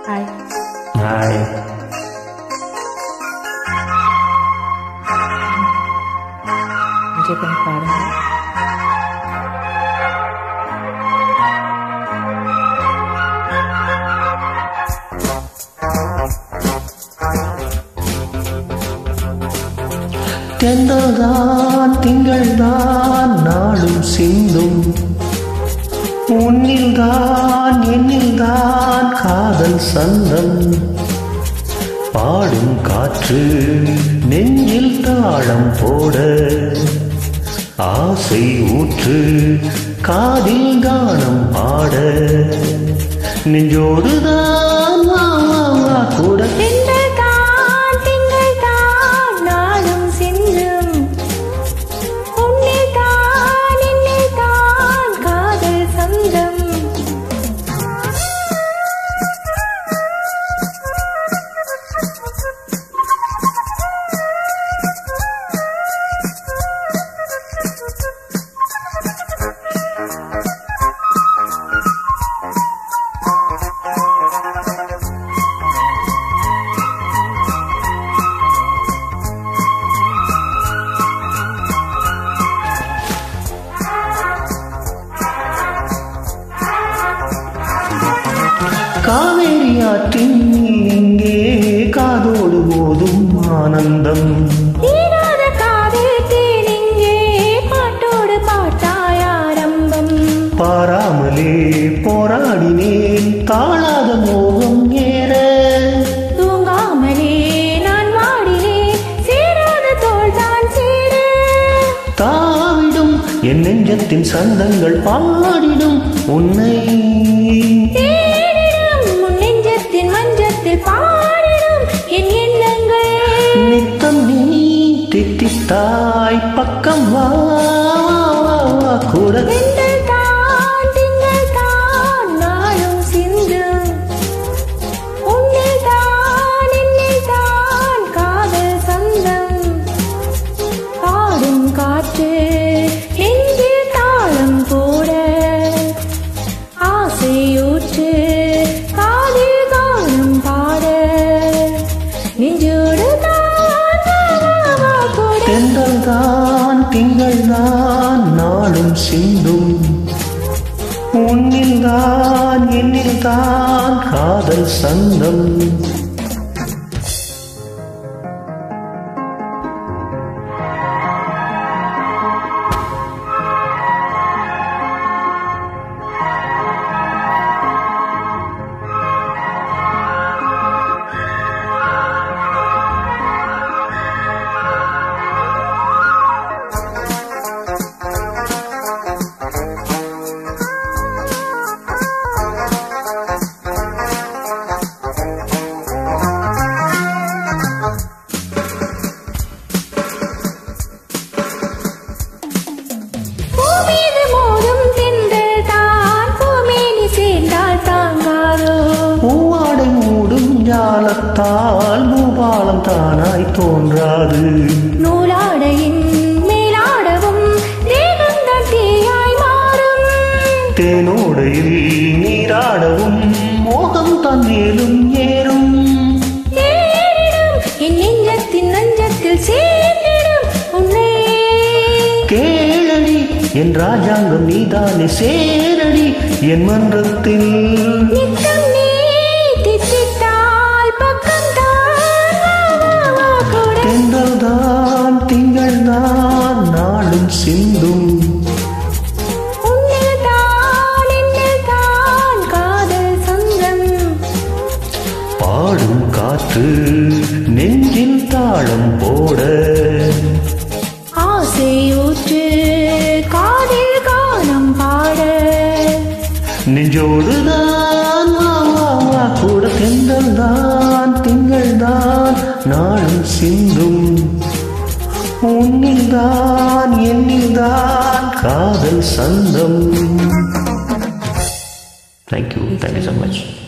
hi hi enjoy பண்ணி பாருங்க தென்றல்தான் திங்கள்தான் நாளும் சிந்தும் உன்னில்தான் என்னில்தான் காதல் சந்தம் பாடும் காற்று நெஞ்சில் தாளம் போட ஆசை ஊற்று காதில் கானம் பாட நெஞ்சோடுதான் வா, வா, வா, கூட திங்கள் தான் திங்கள் தான் நாளும் சிந்தும் உன்னில் தான் என்னில் தான் காதல் சந்தம் காவேரி ஆற்றின் எங்கே காதோடு போதும் ஆனந்தம் தீராத காதல் தேனிங்கே பாட்டோடு பாட்டாய் ஆரம்பம் பாராமலே போராடினேன் தாழாத மோகம் ஏற தூங்காமலே நான் வாடினேன் சேராத தோள் தான் சேர தாவிடும் என் நெஞ்சத்தின் சந்தங்கள் பாடிடும் உன்னை தேடிடும் உன் நெஞ்சத்தின் மஞ்சத்தில் பாடிடும் என் எண்ணங்கள் நித்தம் நீ தித்தித்தாய் பக்கம் வா வா, வா, வா, கூட திங்கள் தான் திங்கள் தான் நாளும் சிந்தும் உன்னில் தான் என்னில் தான் காதல் சந்தம் பாடும் காற்று நெஞ்சில் தாளம் போட ஆசையூற்று காதில் கானம் பாட நெஞ்சோடு தான் வா, வா, வா, கூட தென்றல் தான் திங்கள் தான் நாளும் சிந்தும் உன்னில் தான் என்னில் தான் காதல் சந்தம் பூமீது மோதும் திங்கள் தான் பூமேனி சேர்ந்தால் தாங்காதோ பூவாடை மூடும் ஜாலத்தால் பூபாலம் தானாய் தோன்றாது நூலாடையின் மேலாடவும் தேகங்கள் தீயாய் மாறும் தேனோடையில் நீராடவும் மோகம் தான் மேலும் ஏறும் தேடிடும் என் நெஞ்சத்தின் நஞ்சத்தில் சேர்ந்திடும் உன்னை கேளடி என் ராஜாங்கம் நீதானே சேரடி என் மன்றத்தில் நித்தம் நீ தித்தித்தால் பக்கம் தான் கூட தென்றல் தான் திங்கள் தான் நாளும் சிந்தும் உன்னில் தான் என்னில் தான் காதல் சொந்தம் பாடும் காற்று நெஞ்சில் தாளம் போட ஆசையூற்று காதில் கானம் பாட நெஞ்சோடுதான் வா, வா, வா, கூட தென்றல் தான் திங்கள் தான் நாளும் சிந்தும் உன்னில் தான் என்னில் தான் காதல் சந்தம் தேங்க்யூ தேங்க்யூ ஸோ மச்